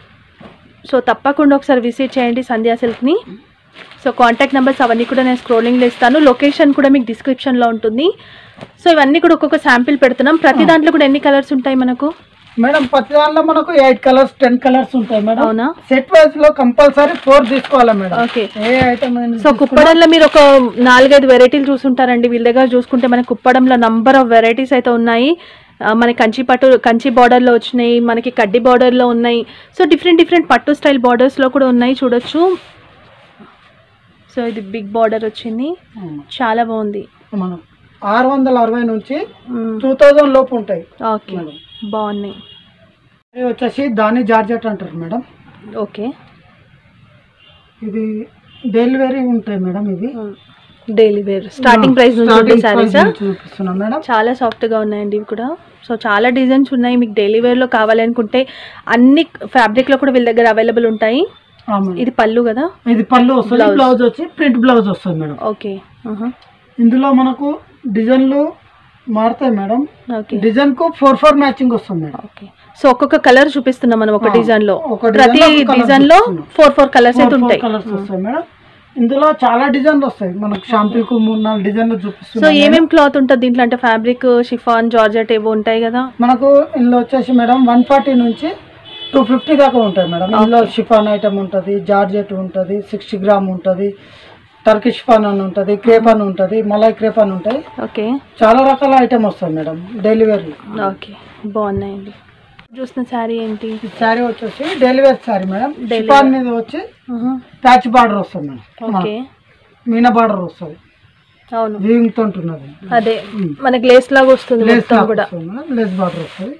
సో తప్పకుండా ఒకసారి విజిట్ చేయండి సంధ్యా సిల్క్ని సో కాంటాక్ట్ నెంబర్స్ అవన్నీ కూడా నేను స్క్రోలింగ్లో ఇస్తాను లొకేషన్ కూడా మీకు డిస్క్రిప్షన్లో ఉంటుంది సో ఇవన్నీ కూడా ఒక్కొక్క శాంపిల్ పెడుతున్నాం ప్రతి దాంట్లో కూడా ఎన్ని కలర్స్ ఉంటాయి మనకు మేడం ప్రతి దాంట్లో మనకు ఎయిట్ కలర్స్ టెన్ కలర్స్ ఉంటాయి మేడం అవునా సెట్ వైజ్ లో కంపల్సరీ ఫోర్ తీసుకోవాలి మేడం ఓకే ఏ ఐటమ్ సో కుప్పడంలో మీరు ఒక నాలుగైదు వెరైటీలు చూసుంటారండి వీళ్ళ దగ్గర చూసుకుంటే మనకి కుప్పడంలో నంబర్ ఆఫ్ వెరైటీస్ అయితే ఉన్నాయి ఆ, మనకి కంచి పట్టు కంచి బార్డర్లో వచ్చినాయి మనకి కడ్డీ బార్డర్లో ఉన్నాయి సో డిఫరెంట్ డిఫరెంట్ పట్టు స్టైల్ బార్డర్స్లో కూడా ఉన్నాయి చూడొచ్చు సో ఇది బిగ్ బార్డర్ వచ్చింది చాలా బాగుంది మనం ఆరు వందల అరవై నుంచి మ్మ్. టూ థౌజండ్ లోపు ఉంటాయి ఓకే బాగున్నాయి ఇది వచ్చేసి దాని జార్జెట్ అంటారు మేడం ఓకే ఇది డెలివరీ ఉంటాయి మేడం ఇవి డైలీ వేర్ స్టార్టింగ్ ప్రైస్ నుంచి ఉండే Starting price శారీసా నుంచి చూపిస్తున్నాం మేడం చాలా సాఫ్ట్గా ఉన్నాయండి ఇవి కూడా సో చాలా డిజైన్స్ ఉన్నాయి మీకు డైలీ వేర్లో కావాలనుకుంటే అన్ని ఫ్యాబ్రిక్లో కూడా వీళ్ళ దగ్గర అవైలబుల్ ఉంటాయి ఆ మేడం. ఇది పళ్ళు కదా ఇది పళ్ళు వస్తుంది Blouse. బ్లౌజ్ వచ్చి ప్రింట్ బ్లౌజ్ వస్తుంది మేడం ఓకే ఇందులో మనకు డిజైన్లు మారుతాయి మేడం ఓకే డిజైన్ కు ఫోర్ ఫోర్ మ్యాచింగ్ వస్తుంది మేడం ఓకే సో ఒక్కొక్క కలర్ చూపిస్తున్నాం మనం ఒక ఆ, డిజైన్ లో ఒక design ప్రతి లో ఒక colour డిజైన్ లో చూపిస్తున్నాం. ఫోర్ ఫోర్ కలర్స్ అయితే ఉంటాయి కలర్స్ వస్తాయి మేడం ఇందులో చాలా డిజైన్లు వస్తాయి మనకు షాంపూ కు మూడు నాలుగు డిజైన్లు సో చూపిస్తున్నాం ఏమేం క్లాత్ ఉంటుంది దీంట్లో అంటే ఫ్యాబ్రిక్ షిఫాన్ జార్జెట్ ఏవో ఉంటాయి కదా మనకు ఇందులో వచ్చేసి మేడం వన్ ఫార్టీ నుంచి టూ ఫిఫ్టీ దాకా ఉంటాయి మేడం ఇందులో షిఫాన్ ఐటమ్ ఉంటుంది జార్జెట్ ఉంటుంది సిక్స్టీ గ్రామ్ ఉంటుంది టర్కిష్ షిఫాన్ అని ఉంటుంది క్రేప్ అని ఉంటుంది మలై క్రేప్ అని ఉంటాయి ఓకే చాలా రకాల ఐటమ్ వస్తాయి మేడం డెలివరీ ఓకే బాగున్నాయండి చూసిన శారీ ఏంటి ఈ శారీ వచ్చేసి delivery sari madam Daily chiffon మీద వచ్చి ప్యాచ్ బార్డర్ వస్తుంది మేడం ఓకే మీనా బార్డర్ వస్తుంది అవును వీవింగ్ తో ఉంటున్నది అదే మనకి లేస్ లాగా వస్తుంది లేస్ మొత్తం కూడా లేస్ బార్డర్ వస్తుంది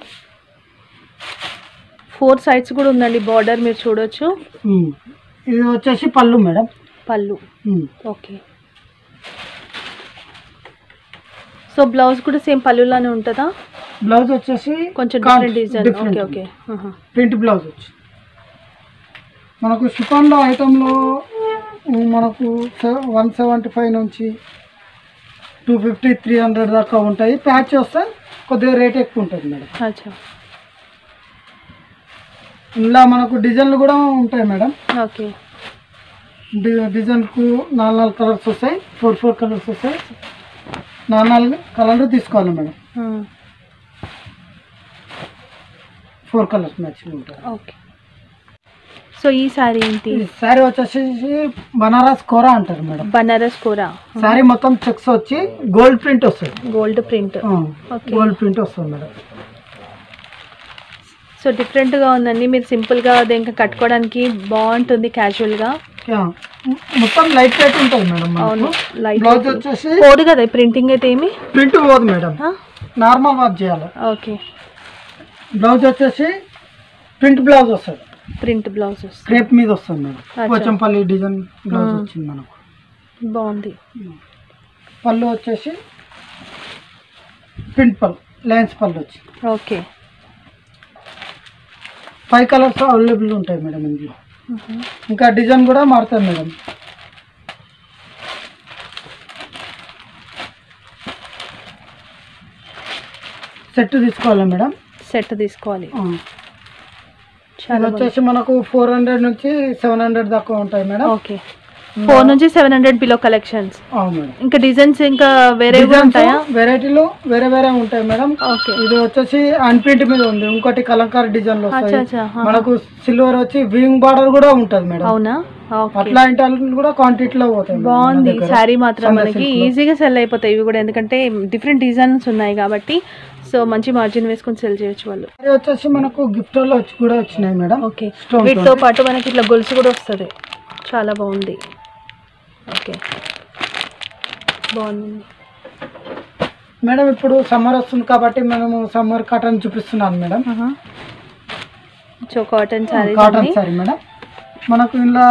ఫోర్ సైడ్స్ కూడా ఉందండి బార్డర్ మీరు చూడొచ్చు ఉమ్. ఇది వచ్చేసి పళ్ళు మేడం పళ్ళు ఉమ్. ఓకే సో బ్లౌజ్ కూడా సేమ్ పళ్ళులానే ఉంటుందా బ్లౌజ్ వచ్చేసి కొంచెం కాంట్ డిఫరెంట్ డిజైన్ different ఓకే ఉంది. ఓకే ఆహా. ప్రింట్ బ్లౌజ్ వచ్చి మనకు షిఫాన్లో ఐటెంలో మనకు వన్ సెవెంటీ ఫైవ్ నుంచి టూ ఫిఫ్టీ త్రీ హండ్రెడ్ దాకా ఉంటాయి ప్యాచ్ వస్తే కొద్దిగా రేట్ ఎక్కువ ఉంటుంది మేడం అచ్చా ఇలా మనకు డిజైన్లు కూడా ఉంటాయి మేడం ఓకే డి- డిజైన్కు నాలుగు నాలుగు కలర్స్ వస్తాయి ఫోర్ ఫోర్ కలర్స్ వస్తాయి నాలుగు నాలుగు కలర్లు తీసుకోవాలి మేడం ఫోర్ కలర్స్ మ్యాచింగ్ ఉంటాయి ఓకే సో ఈ శారీ ఏంటి ఈ శారీ వచ్చేసి బనారస్ కోరా అంటారు మేడం బనారస్ కూర శారీ మొత్తం చెక్స్ వచ్చి గోల్డ్ ప్రింట్ వస్తుంది gold print Okay. Gold print వస్తుంది మేడం సో డిఫరెంట్గా ఉందండి మీరు సింపుల్గా ఇంకా కట్టుకోవడానికి బాగుంటుంది క్యాజువల్గా యా. మొత్తం లైట్ వెయిట్ ఉంటుంది మేడం అవును మనకు లైట్ బ్లౌజ్ వచ్చేసి పోదు కదా ప్రింటింగ్ అయితే ఏమి ప్రింట్ పోదు మేడం నార్మల్ వర్క్ చేయాలి ఓకే బ్లౌజ్ వచ్చేసి ప్రింట్ బ్లౌజ్ వస్తుంది ప్రింట్ బ్లౌజ్ వస్తుంది క్రేప్ మీద వస్తుంది మేడం అచ్చా. Pochampally design blouse Hmm. వచ్చింది మనకు బాగుంది పళ్ళు వచ్చేసి ప్రింట్ పళ్ళు లైన్స్ పళ్ళు వచ్చి ఓకే ఫైవ్ కలర్స్ అవైలబుల్ ఉంటాయి మేడం ఇందులో ఇంకా డిజైన్ కూడా మారుతుంది మేడం సెట్ తీసుకోవాలి మేడం సెట్ తీసుకోవాలి ఆ. ఇది చాలా బాగుంది. వచ్చేసి మనకు ఫోర్ హండ్రెడ్ నుంచి సెవెన్ హండ్రెడ్ దాకా ఉంటాయి మేడం ఓకే ఫోర్ నుంచి సెవెన్ హండ్రెడ్ బిలో కలెక్షన్స్ అవును మేడం ఇంకా డిజైన్స్ ఇంకా వేరే కూడా ఉంటాయా వెరైటీలు వేరే వేరే ఉంటాయి మేడం ఓకే ఇది వచ్చేసి అన్ప్రింట్ మీద ఉంది ఇంకోటి కలంకారీ డిజైన్ లో అచ్చా వస్తాయి అచ్చా హా. మనకు సిల్వర్ వచ్చి వింగ్ బార్డర్ కూడా ఉంటది మేడం అవునా ఓకే అట్లాంటి వాళ్ళు కూడా క్వాంటిటీలో పోతాయి మేడం మన బాగుంది దగ్గర. శారీ మాత్రం సన్న మనకి silk లో. ఈజీగా సెల్ అయిపోతాయి ఇవి కూడా ఎందుకంటే డిఫరెంట్ డిజైన్స్ ఉన్నాయి కాబట్టి సో మంచి మార్జిన్ వేసుకొని సెల్ చేయొచ్చు వాళ్ళు శారీ వచ్చేసి మనకు గిఫ్ట్ లో వచ్చి కూడా వచ్చినాయి మేడం ఓకే Stone వీటితో పాటు మనకి ఇట్లా గొలుసు కూడా వస్తుంది చాలా బాగుంది ఓకే బాగుంది మేడం ఇప్పుడు సమ్మర్ వస్తుంది కాబట్టి మనము సమ్మర్ కాటన్ చూపిస్తున్నాను madam so cotton sari cotton sari madam మనకు ఇలా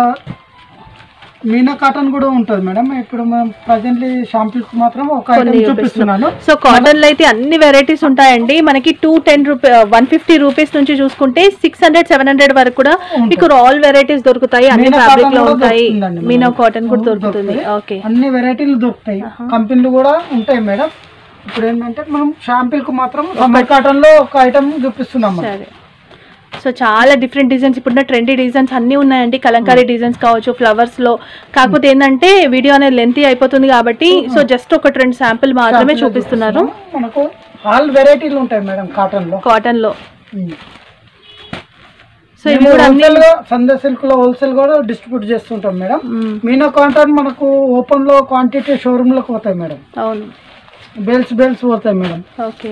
మీనా కాటన్ కూడా ఉంటుంది మేడం ఇప్పుడు మనం ప్రజెంట్లీ షాంపుల్ కు మాత్రం ఒక కొన్ని ఐటమ్ చూపిస్తున్నాను సో కాటన్ లో అయితే అన్ని వెరైటీస్ ఉంటాయండి మనకి two ten rupee one fifty rupees నుంచి చూసుకుంటే సిక్స్ హండ్రెడ్ సెవెన్ హండ్రెడ్ వరకు కూడా మీకు ఆల్ వెరైటీస్ దొరుకుతాయి అన్ని మీనా ఫ్యాబ్రిక్ cotton లో కూడా ఉంటాయి దొరుకుతుందండి మీనా మనకి. కాటన్ కూడా అవును, దొరుకుతుంది దొరుకుతాయి. ఓకే అన్ని వెరైటీలు దొరుకుతాయి కంపెనీలు కూడా ఉంటాయి మేడం ఇప్పుడు ఏంటంటే మనం షాంపిల్ కు మాత్రం సమ్మర్ కాటన్ లో ఒక ఐటమ్ చూపిస్తున్నాం మనం. సరే సో చాలా డిఫరెంట్ డిజైన్స్ ఇప్పుడున్న ట్రెండీ డిజైన్స్ అన్నీ ఉన్నాయండి కలంకారీ డిజైన్స్ కావచ్చు ఫ్లవర్స్ లో కాకపోతే ఏంటంటే వీడియో అనేది లెంతీ అయిపోతుంది కాబట్టి సో జస్ట్ ఒక రెండు శాంపుల్ మాత్రమే Sample లో చూపిస్తున్నారు చూపిస్తున్నాం. మనకు ఆల్ వెరైటీలు ఉంటాయి మేడం కాటన్ లో కాటన్ లో ఉమ్. సో ఇవి కూడా అన్ని హోల్సేల్ గా సందే సిల్క్ లో హోల్సేల్ కూడా డిస్ట్రిబ్యూట్ చేస్తుంటాం మేడం మ్మ్. మీనా కాటన్ మనకు ఓపెన్ లో క్వాంటిటీ షోరూమ్ లోకి పోతాయి మేడం అవును బెల్స్ బెల్స్ పోతాయి మేడం ఓకే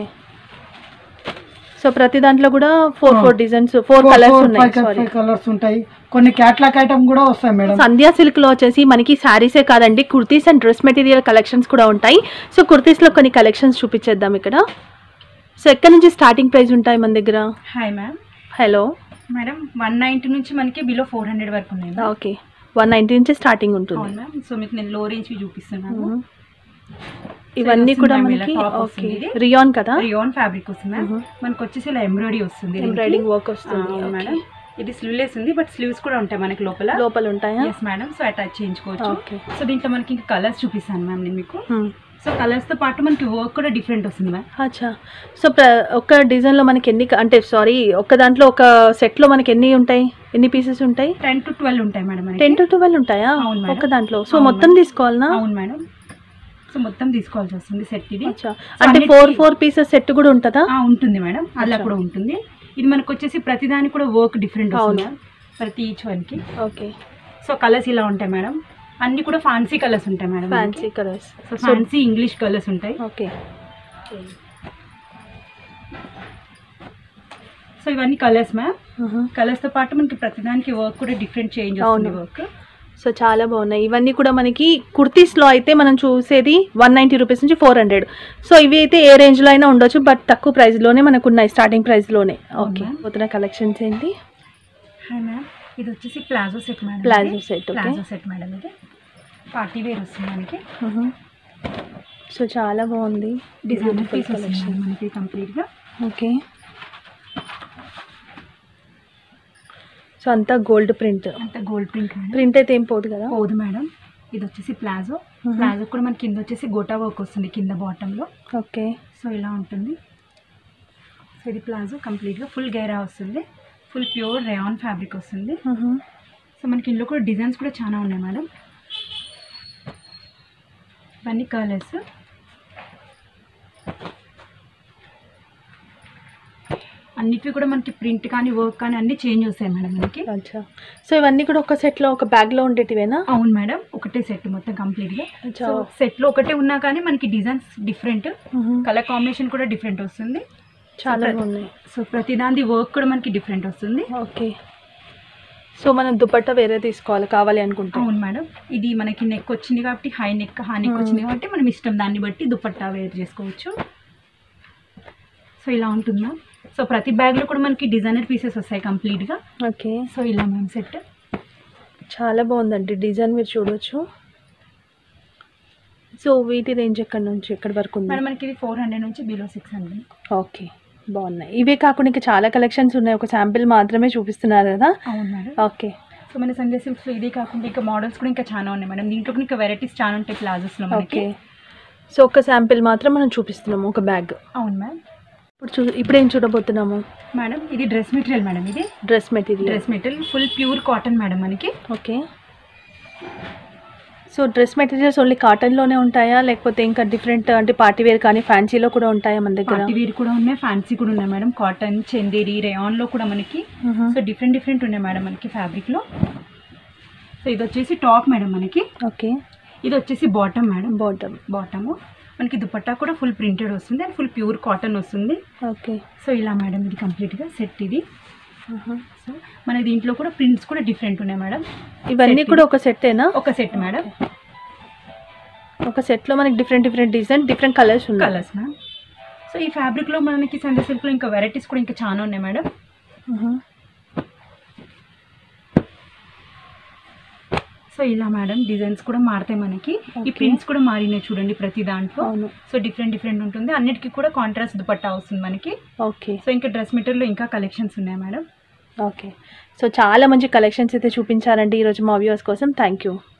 సో ప్రతి దాంట్లో కూడా four four designs four colours ఉన్నాయి సారీ కలర్స్ ఉంటాయి కొన్ని క్యాట్లాక్ ఐటమ్ కూడా వస్తాయి మేడం సంధ్యా సిల్క్ లో వచ్చేసి మనకి శారీసే కాదండి kurtis and dress material collections కూడా ఉంటాయి సో కుర్తీస్ లో కొన్ని కలెక్షన్స్ చూపించేద్దాం ఇక్కడ సో ఎక్కడి నుంచి స్టార్టింగ్ ప్రైస్ ఉంటాయి మన దగ్గర hi ma'am hello madam one ninety నుంచి మనకి బిలో ఫోర్ హండ్రెడ్ వరకు ఉన్నాయి మ్యామ్ ఓకే వన్ నైంటీ నుంచి స్టార్టింగ్ ఉంటుంది అవును మ్యామ్ సో మీకు నేను లో రేంజ్ చూపిస్తున్నాను మ్మ్. ఇవన్నీ వస్తుంది కూడా ma'am, ఇలా మనకి top ఓకే వస్తుంది ఇది. రియాన్ కదా రియోన్ ఫ్యాబ్రిక్ వస్తుంది మ్యామ్ మనకు వచ్చేసి ఇలా ఎంబ్రాయిడరీ వస్తుంది దీనికి. ఎంబ్రాయిడింగ్ వర్క్ ఆ, వస్తుంది అవును okay. మేడం ఇది స్లీవ్లెస్ ఉంది బట్ స్లీవ్స్ కూడా ఉంటాయి మనకి లోపల లోపల ఉంటాయా ఎస్ మేడం సో అటాచ్ చేయించుకోవచ్చు ఓకే సో దీంట్లో మనకి ఇంకా కలర్స్ చూపిస్తాను మ్యామ్ నేను మీకు సో కలర్స్ తో పాటు మనకి వర్క్ కూడా డిఫరెంట్ వస్తుంది మ్యామ్ అచ్చా సో ప్ర ఒక్క డిజైన్లో మనకి ఎన్ని క- అంటే సారీ ఒక్క దాంట్లో ఒక సెట్లో మనకి ఎన్ని ఉంటాయి ఎన్ని పీసెస్ ఉంటాయి టెన్ టు ట్వెల్వ్ ఉంటాయి మేడం మనకి టెన్ టు ట్వెల్వ్ ఉంటాయా అవును మేడం. ఒక్క దాంట్లో సో అవును మొత్తం మేడం. తీసుకోవాలనా అవును మేడం సో మొత్తం తీసుకోవాల్సి వస్తుంది సెట్ ఇది అచ్చా So అంటే అన్నిటికీ- ఫోర్ ఫోర్ పీసెస్ సెట్ కూడా ఉంటుందా ఆ, ఉంటుంది మేడం అలా కూడా ఉంటుంది ఇది మనకు వచ్చేసి ప్రతి దానికి కూడా వర్క్ డిఫరెంట్ వస్తుంది అవును. ప్రతి ఈచ్ వన్కి ఓకే సో కలర్స్ ఇలా ఉంటాయి మేడం అన్ని కూడా ఫ్యాన్సీ కలర్స్ ఉంటాయి madam fancy colours so fancy English colours ఉంటాయి ఓకే సో ఇవన్నీ కలర్స్ మ్యామ్ కలర్స్ తో పాటు మనకి ప్రతిదానికి వర్క్ కూడా డిఫరెంట్ చేంజ్ వస్తుంది అవును. వర్క్ సో చాలా బాగున్నాయి ఇవన్నీ కూడా మనకి కుర్తీస్లో అయితే మనం చూసేది వన్ నైంటీ రూపీస్ నుంచి ఫోర్ హండ్రెడ్ సో ఇవి అయితే ఏ రేంజ్లో అయినా ఉండొచ్చు బట్ తక్కువ ప్రైస్లోనే మనకు ఉన్నాయి స్టార్టింగ్ ప్రైస్లోనే ఓకే అవునా? పోతున్న కలెక్షన్స్ ఏంటి హాయ్ మ్యామ్ ఇది వచ్చేసి palazzo set madam Plazo set, okay. Palazzo set madam ఇది పార్టీ వేర్ వస్తుంది మనకి సో చాలా బాగుంది డిజైనర్ పీస్ వస్తుంది మేడం మనకి కంప్లీట్ గా ఓకే సో అంతా గోల్డ్ ప్రింట్ అంత గోల్డ్ ప్రింట్ మేడం ప్రింట్ అయితే ఏం పోదు కదా పోదు మేడం ఇది వచ్చేసి ప్లాజో ప్లాజో కూడా మనకి కింద వచ్చేసి గోటా వర్క్ వస్తుంది కింద బాటమ్ లో ఓకే సో ఇలా ఉంటుంది సో ఇది ప్లాజో కంప్లీట్గా ఫుల్ గైరా వస్తుంది ఫుల్ ప్యూర్ రేయాన్ ఫ్యాబ్రిక్ వస్తుంది సో మనకి ఇందులో కూడా డిజైన్స్ కూడా చాలా ఉన్నాయి మేడం ఇవన్నీ కలర్స్ అన్నిటివి కూడా మనకి ప్రింట్ కానీ వర్క్ కానీ అన్ని చేంజ్ వస్తాయి మేడం మనకి అచ్చా సో ఇవన్నీ కూడా ఒక సెట్లో ఒక బ్యాగ్లో ఉండేటివేనా అవును మేడం ఒకటే సెట్ మొత్తం కంప్లీట్గా అచ్చా. సో సెట్లో ఒకటే ఉన్నా కానీ మనకి డిజైన్స్ డిఫరెంట్ కలర్ కాంబినేషన్ కూడా డిఫరెంట్ వస్తుంది చాలా ప్ర- ఉన్నాయి సో ప్రతి దాని వర్క్ కూడా మనకి డిఫరెంట్ వస్తుంది ఓకే సో మనం దుపట్టా వేరే తీసుకోవాలి కావాలి అనుకుంటే అవును మేడం ఇది మనకి నెక్ వచ్చింది కాబట్టి high neck high neck Hmm. వచ్చింది కాబట్టి మనం ఇష్టం దాన్ని బట్టి దుపట్టా వేర్ చేసుకోవచ్చు సో ఇలా ఉంటుందా సో ప్రతి బ్యాగ్లో కూడా మనకి డిజైనర్ పీసెస్ వస్తాయి కంప్లీట్గా ఓకే సో ఇలా మ్యామ్ సెట్ చాలా బాగుందండి డిజైన్ మీరు చూడొచ్చు సో వీటి రేంజ్ ఎక్కడి నుంచి ఎక్కడి వరకు ఉంది మేడం మనకి ఇది ఫోర్ హండ్రెడ్ నుంచి బిలో సిక్స్ హండ్రెడ్ ఓకే బాగున్నాయి ఇవే కాకుండా ఇంకా చాలా కలెక్షన్స్ ఉన్నాయి ఒక శాంపిల్ మాత్రమే చూపిస్తున్నారు కదా అవును మేడం ఓకే సో మన సంజయ్ సిల్క్స్లో ఇదే కాకుండా ఇంకా మోడల్స్ కూడా ఇంకా చాలా ఉన్నాయి మేడం దీంట్లో కూడా ఇంకా వెరైటీస్ చాలా ఉంటాయి ప్లాజోస్లో మనకి ఓకే సో ఒక శాంపిల్ మాత్రం మనం చూపిస్తున్నాము ఒక బ్యాగ్ అవును మ్యామ్ ఇప్పుడు చూ ఇప్పుడు ఏం చూడబోతున్నాము మేడం ఇది డ్రెస్ మెటీరియల్ మేడం ఇది dress material dress material full pure cotton madam మనకి okay so dress materials only కాటన్లోనే ఉంటాయా లేకపోతే ఇంకా డిఫరెంట్ అంటే పార్టీ వేర్ కానీ ఫ్యాన్సీలో కూడా ఉంటాయా మన దగ్గర పార్టీ వేర్ కూడా ఉన్నాయి ఫ్యాన్సీ కూడా ఉన్నాయి మేడం కాటన్ చందేరి రేయాన్లో కూడా మనకి సో డిఫరెంట్ డిఫరెంట్ ఉన్నాయి మేడం మనకి ఫ్యాబ్రిక్లో సో ఇది వచ్చేసి టాప్ మేడం మనకి ఓకే ఇది వచ్చేసి బాటమ్ మేడం బాటమ్ బాటము మనకి దుపట్టా కూడా ఫుల్ ప్రింటెడ్ వస్తుంది అండ్ ఫుల్ ప్యూర్ కాటన్ వస్తుంది ఓకే సో ఇలా మేడం ఇది కంప్లీట్గా సెట్ ఇది సో మన దీంట్లో కూడా ప్రింట్స్ కూడా డిఫరెంట్ ఉన్నాయి మేడం ఇవన్నీ Set కూడా ఒక సెట్టేనా ఒక సెట్ మేడం ఒక సెట్లో మనకి different different design different colours ఉన్నాయి కలర్స్ మ్యామ్ సో ఈ ఫ్యాబ్రిక్లో మనకి సండే సిల్క్లో ఇంకా వెరైటీస్ కూడా ఇంకా చాలా ఉన్నాయి మేడం మ్మ్. సో ఇలా మేడం డిజైన్స్ కూడా మారుతాయి మనకి ఈ Okay. ప్రింట్స్ కూడా మారినాయి చూడండి ప్రతి దాంట్లో అవును సో డిఫరెంట్ డిఫరెంట్ ఉంటుంది అన్నిటికీ కూడా కాంట్రాస్ట్ దుపట్టా వస్తుంది మనకి ఓకే సో ఇంకా డ్రెస్ మెటీరియల్లో ఇంకా కలెక్షన్స్ ఉన్నాయి మేడం ఓకే సో చాలా మంచి కలెక్షన్స్ అయితే చూపించారండి ఈరోజు మా వ్యూవర్స్ కోసం థ్యాంక్ యూ